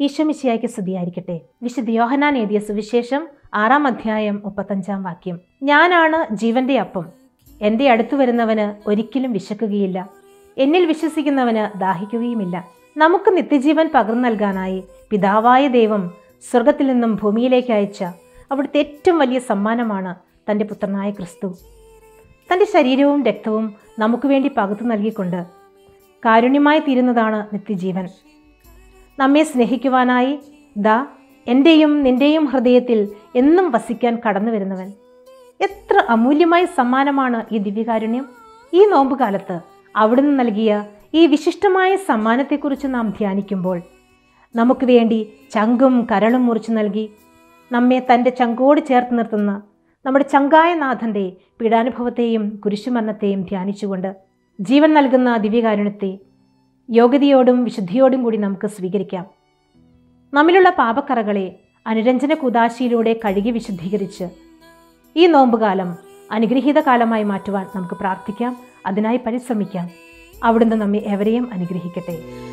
ഈശോമിശിയായ്ക്ക് സ്തുതിയായിരിക്കട്ടെ വിശുദ്ധ യോഹനാൻ എഴുതിയ സുവിശേഷം ആറാം അധ്യായം മുപ്പത്തഞ്ചാം വാക്യം ഞാനാണ് ജീവന്റെ അപ്പം എൻ്റെ അടുത്തു വരുന്നവന് ഒരിക്കലും വിശക്കുകയില്ല എന്നിൽ വിശ്വസിക്കുന്നവന് ദാഹിക്കുകയുമില്ല നമുക്ക് നിത്യജീവൻ പകർന്നു നൽകാനായി പിതാവായ ദൈവം സ്വർഗത്തിൽ നിന്നും ഭൂമിയിലേക്ക് അയച്ച അവിടുത്തെ ഏറ്റവും വലിയ സമ്മാനമാണ് തൻ്റെ പുത്രനായ ക്രിസ്തു തൻ്റെ ശരീരവും രക്തവും നമുക്ക് വേണ്ടി പകുത്തു നൽകിക്കൊണ്ട് കാരുണ്യമായി തീരുന്നതാണ് നിത്യജീവൻ നമ്മെ സ്നേഹിക്കുവാനായി ദാ എൻ്റെയും നിൻ്റെയും ഹൃദയത്തിൽ എന്നും വസിക്കാൻ കടന്നു വരുന്നവൻ എത്ര അമൂല്യമായ സമ്മാനമാണ് ഈ ദിവ്യകാരുണ്യം ഈ നോമ്പുകാലത്ത് അവിടുന്ന് നൽകിയ ഈ വിശിഷ്ടമായ സമ്മാനത്തെക്കുറിച്ച് നാം ധ്യാനിക്കുമ്പോൾ നമുക്ക് വേണ്ടി ചങ്കും കരളും മുറിച്ചു നൽകി നമ്മെ തൻ്റെ ചങ്കോട് ചേർത്ത് നിർത്തുന്ന നമ്മുടെ ചങ്കായ നാഥൻ്റെ പീഡാനുഭവത്തെയും കുരിശുമരണത്തെയും ധ്യാനിച്ചുകൊണ്ട് ജീവൻ നൽകുന്ന ദിവ്യകാരുണ്യത്തെ യോഗ്യതയോടും വിശുദ്ധിയോടും കൂടി നമുക്ക് സ്വീകരിക്കാം നമ്മിലുള്ള പാപക്കറകളെ അനുരഞ്ജന കുദാശിയിലൂടെ കഴുകി വിശുദ്ധീകരിച്ച് ഈ നോമ്പുകാലം അനുഗ്രഹീത കാലമായി മാറ്റുവാൻ നമുക്ക് പ്രാർത്ഥിക്കാം അതിനായി പരിശ്രമിക്കാം അവിടുന്ന് നമ്മെ എവരെയും അനുഗ്രഹിക്കട്ടെ